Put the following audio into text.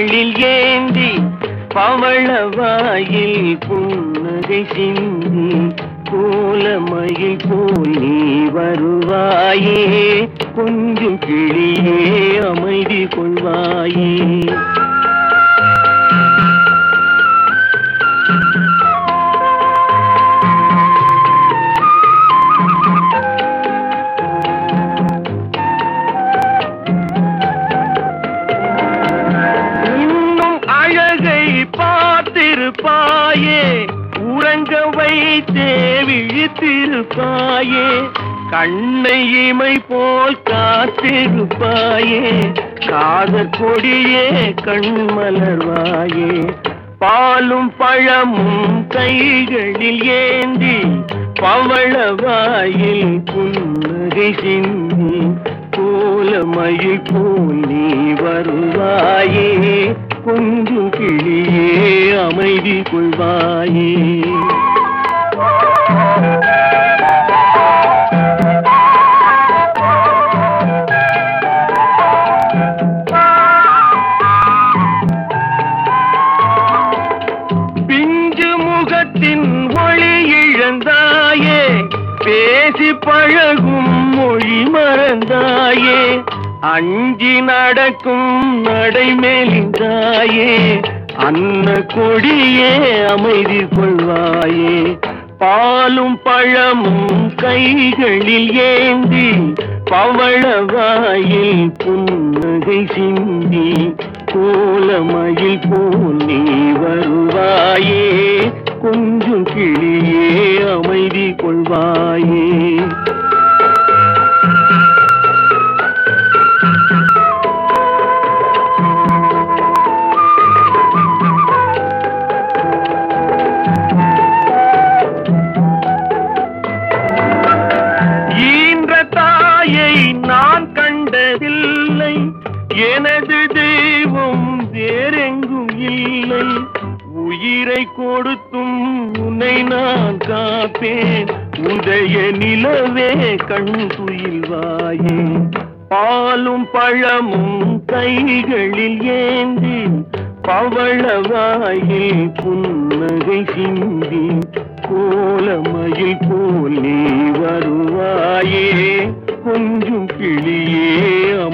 கைகளில் ஏந்தி பவளவாயில் புன்னகை சிந்தி கோலமயில் போல் நீ வருவாயே கொஞ்சம் கிளியே அமைதி கொள்வாயே இன்னும் அழகை பார்த்திருப்பாயே உறங்க வைத்தே விழித்திருப்பாயே கண்ணை இமை போல் காத்திருப்பாயே காதற் கொடியே கண்மலர்வாயே பாலும் பழமும் கைகளில் ஏந்தி பவளவாயில் புன்னகை சிந்தி கோலமயில் போல் நீ வருவாயே கொஞ்சம் கிளியே அமைதி கொள்வாயே பிஞ்சு முகத்தின் ஒளி இழந்தாயே பேசி பழகும் மொழி மறந்தாயே அஞ்சி நடக்கும் நடை மெலிந்தாயே அன்ன கொடியே அமைதி கொள்வாயே பாலும் பழமும் கைகளில் ஏந்தி பவளவாயில் புன்னகை சிந்தி கோலமயில் போல் நீ வருவாயே கொஞ்சம் கிளியே அமைதி கொள்வாயே ஈன்ற தாயை நான் கண்டதில்லை எனது தெய்வம் வேறெங்கும் இல்லை உயிரை கொடுத்தும் உன்னை நான் காப்பேன் உதய நிலவே கண் துயில்வாயே பாலும் பழமும் கைகளில் ஏந்தி பவளவாயில் புன்னகை சிந்தி கோலமயில் போல் நீ வருவாயே கொஞ்சம் கிளியே